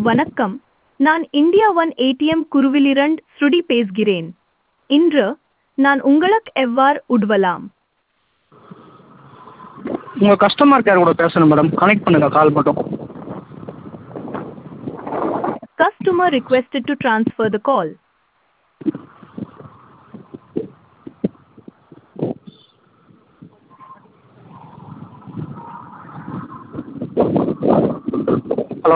வணக்கம் நான் India one ATM குருவிலிரண்ட் ஸ்ருடி பேசுகிறேன் இன்று நான் உங்களுக்கு எவ்வாறு உதவலாம் உங்கள் கஸ்டமர் கேர் கூட பேசணும் மேடம் கனெக்ட் பண்ணுங்கள் கால் மட்டும் Customer requested to transfer the call. Hello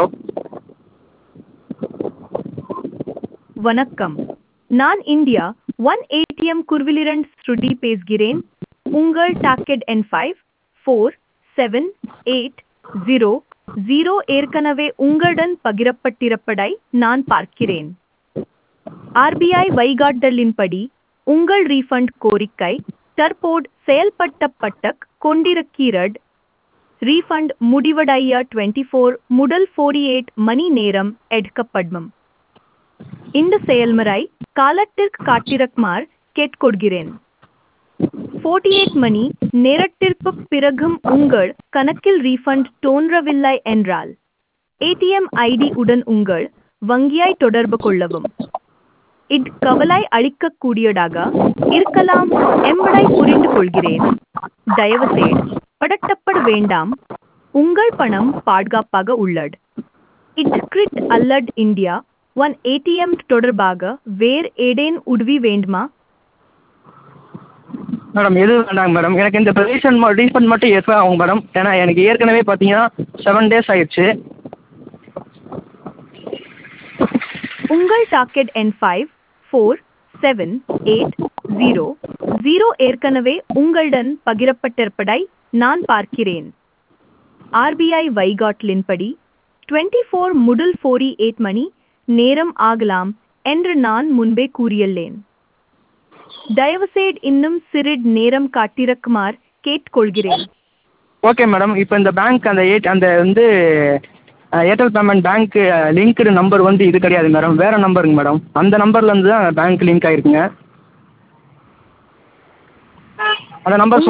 வணக்கம் நான் இந்தியா ஒன் ஏடிஎம் குருவிலிரண்ட் ஸ்ருடி பேசுகிறேன் உங்கள் டாக்கெட் எண் five four seven eight zero zero ஏற்கனவே உங்களுடன் பகிரப்பட்டிருப்பதை நான் பார்க்கிறேன் ஆர்பிஐ வழிகாட்டலின்படி உங்கள் ரீஃபண்ட் கோரிக்கை தற்போது செயல்படுத்தப்பட்டு கொண்டிருக்கிறது ரீஃபண்ட் முடிவடைய டுவெண்ட்டி ஃபோர் முதல் ஃபோர்டி எயிட் மணி நேரம் எடுக்கப்படும் இந்த செயல்முறை காலத்திற்கு காட்டிருக்குமாறு கேட்டுக்கொள்கிறேன் ஃபோர்ட்டி எயிட் மணி நேரத்திற்கு பிறகும் உங்கள் கணக்கில் ரீஃபண்ட் தோன்றவில்லை என்றால் ஏடிஎம் ஐடி உடன் உங்கள் வங்கியை தொடர்பு கொள்ளவும் இது கவலை அளிக்கக்கூடியதாக இருக்கலாம் என்பதை புரிந்து கொள்கிறேன் தயவுசெய்து படட்டப்பட வேண்டாம் உங்கள் பணம் பாதுகாப்பாக உள்ளது இது கிரிட் அல்லது இந்தியா ஒன் ஏடிஎம் தொடர்பாக வேறு ஏதேன் உதவி வேண்டுமா மேடம் எதுவும் வேண்டாங்க மேடம் எனக்கு இந்த ரீஃபண்ட் ரீஃபண்ட் மட்டும் எப்போ ஆகும் மேடம் ஏன்னா எனக்கு ஏற்கனவே பார்த்தீங்கன்னா செவன் டேஸ் ஆயிடுச்சு உங்கள் டாக்கெட் எண் five four seven eight zero zero ஏற்கனவே உங்களுடன் பகிரப்பட்டிருப்பதை நான் பார்க்கிறேன் ஆர்பிஐ வைகாட்லின்படி டுவெண்ட்டி ஃபோர் முதல் ஃபோரி எயிட் மணி நேரம் ஆகலாம் என்று நான் முன்பே கூறியுள்ளேன் தயவுசெய்து இன்னும் சிறிது நேரம் காட்டிருக்குமாறு கேட்டுக்கொள்கிறேன் ஓகே மேடம் இப்போ இந்த பேங்க் அந்த ஏட் அந்த வந்து ஏர்டெல் பேமெண்ட் பேங்க்கு லிங்க்டு நம்பர் வந்து இது கிடையாது மேடம் வேறு நம்பருங்க மேடம் அந்த நம்பர்லேருந்து தான் பேங்க் லிங்க் ஆகிருக்குங்க அந்த நம்பர்